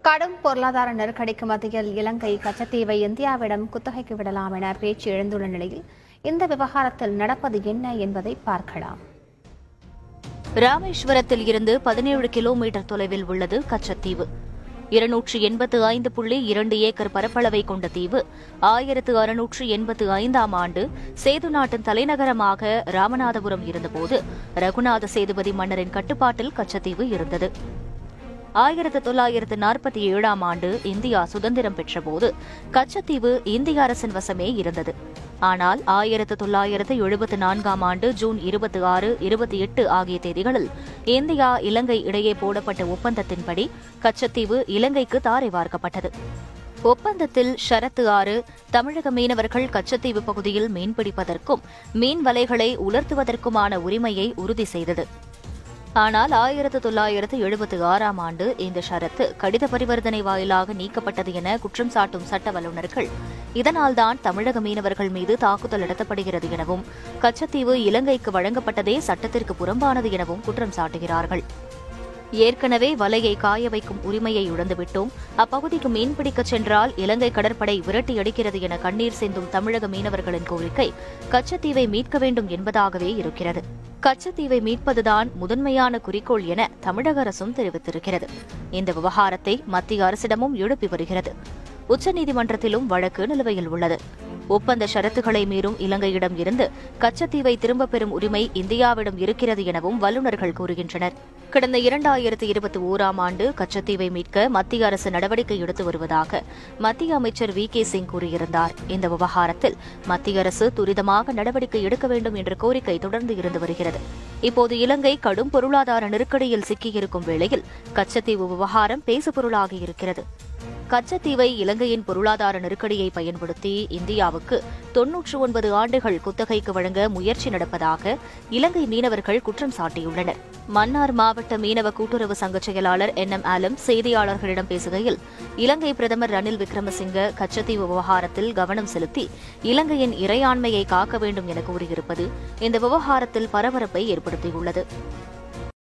கடும் பொருளாதார நெருக்கடிக்கு மத்தியில் இலங்கை கச்சத்தீவை இந்தியாவிடம் குத்தகைக்கு விடலாம் என பேச்சு எழுந்துள்ள நிலையில் இந்த விவகாரத்தில் நடப்பது என்ன என்பதை பார்க்கலாம் ராமேஸ்வரத்தில் இருந்து பதினேழு கிலோமீட்டர் தொலைவில் உள்ளது கச்சத்தீவு இருநூற்று எண்பத்து ஐந்து புள்ளி இரண்டு ஏக்கர் பரப்பளவை கொண்ட தீவு ஆயிரத்து அறுநூற்று எண்பத்து ஐந்தாம் ஆண்டு சேது நாட்டின் தலைநகரமாக ராமநாதபுரம் இருந்தபோது ரகுநாத சேதுபதி மன்னரின் கட்டுப்பாட்டில் கச்சத்தீவு இருந்தது ஆயிரத்து தொள்ளாயிரத்து நாற்பத்தி ஏழாம் ஆண்டு இந்தியா சுதந்திரம் பெற்றபோது கச்சத்தீவு இந்திய அரசின் வசமே இருந்தது ஆனால் ஆயிரத்து தொள்ளாயிரத்து எழுபத்து நான்காம் ஆண்டு ஜூன் இருபத்தி ஆறு இருபத்தி எட்டு ஆகிய தேதிகளில் இந்தியா இலங்கை இடையே போடப்பட்ட ஒப்பந்தத்தின்படி கச்சத்தீவு இலங்கைக்கு தாரை வார்க்கப்பட்டது ஒப்பந்தத்தில் ஷரத்து ஆறு தமிழக மீனவர்கள் கச்சத்தீவு பகுதியில் மீன்பிடிப்பதற்கும் மீன் வலைகளை உலர்த்துவதற்குமான உரிமையை உறுதி செய்தது ஆனால் ஆயிரத்து தொள்ளாயிரத்து எழுபத்தி ஆறாம் ஆண்டு இந்த ஷரத்து கடித பரிவர்த்தனை வாயிலாக நீக்கப்பட்டது என குற்றம் சாட்டும் சட்ட வல்லுநர்கள் இதனால்தான் தமிழக மீனவர்கள் மீது தாக்குதல் நடத்தப்படுகிறது எனவும் கச்சத்தீவு இலங்கைக்கு வழங்கப்பட்டதே சட்டத்திற்கு புறம்பானது எனவும் குற்றம் சாட்டுகிறார்கள் ஏற்கனவே வலையை காய வைக்கும் உரிமையை இழந்துவிட்டோம் அப்பகுதிக்கு மீன்பிடிக்கச் சென்றால் இலங்கை கடற்படை விரட்டி அடிக்கிறது என கண்ணீர் சிந்தும் தமிழக மீனவர்களின் கோரிக்கை கச்சத்தீவை மீட்க வேண்டும் என்பதாகவே இருக்கிறது கச்சத்தீவை மீட்பதுதான் முதன்மையான குறிக்கோள் என தமிழக அரசும் தெரிவித்திருக்கிறது இந்த விவகாரத்தை மத்திய அரசிடமும் எழுப்பி வருகிறது உச்சநீதிமன்றத்திலும் வழக்கு நிலுவையில் உள்ளது ஒப்பந்த ஷரத்துகளை மீறும் இலங்கையிடம் இருந்து கச்சத்தீவை திரும்பப் பெறும் உரிமை இந்தியாவிடம் இருக்கிறது எனவும் வல்லுநர்கள் கூறுகின்றனர் கடந்த இரண்டாயிரத்து இருபத்தி ஓராம் ஆண்டு கச்சத்தீவை மீட்க மத்திய அரசு நடவடிக்கை எடுத்து வருவதாக மத்திய அமைச்சர் வி கே சிங் கூறியிருந்தார் இந்த விவகாரத்தில் மத்திய அரசு துரிதமாக நடவடிக்கை எடுக்க வேண்டும் என்ற கோரிக்கை தொடர்ந்து இருந்து வருகிறது இப்போது இலங்கை கடும் பொருளாதார நெருக்கடியில் சிக்கியிருக்கும் வேளையில் கச்சத்தீவு விவகாரம் பேசுபொருளாகி இருக்கிறது கச்சத்தீவை இலங்கையின் பொருளாதார நெருக்கடியை பயன்படுத்தி இந்தியாவுக்கு தொன்னூற்று ஒன்பது ஆண்டுகள் குத்தகைக்கு வழங்க முயற்சி நடப்பதாக இலங்கை மீனவர்கள் குற்றம் சாட்டியுள்ளனர் மன்னார் மாவட்ட மீனவ கூட்டுறவு சங்க செயலாளர் என் எம் ஆலம் செய்தியாளர்களிடம் பேசுகையில் இலங்கை பிரதமர் ரணில் விக்ரமசிங்க கச்சத்தீவு விவகாரத்தில் கவனம் செலுத்தி இலங்கையின் இறையாண்மையை காக்க வேண்டும் என கூறியிருப்பது இந்த விவகாரத்தில் பரபரப்பை ஏற்படுத்தியுள்ளது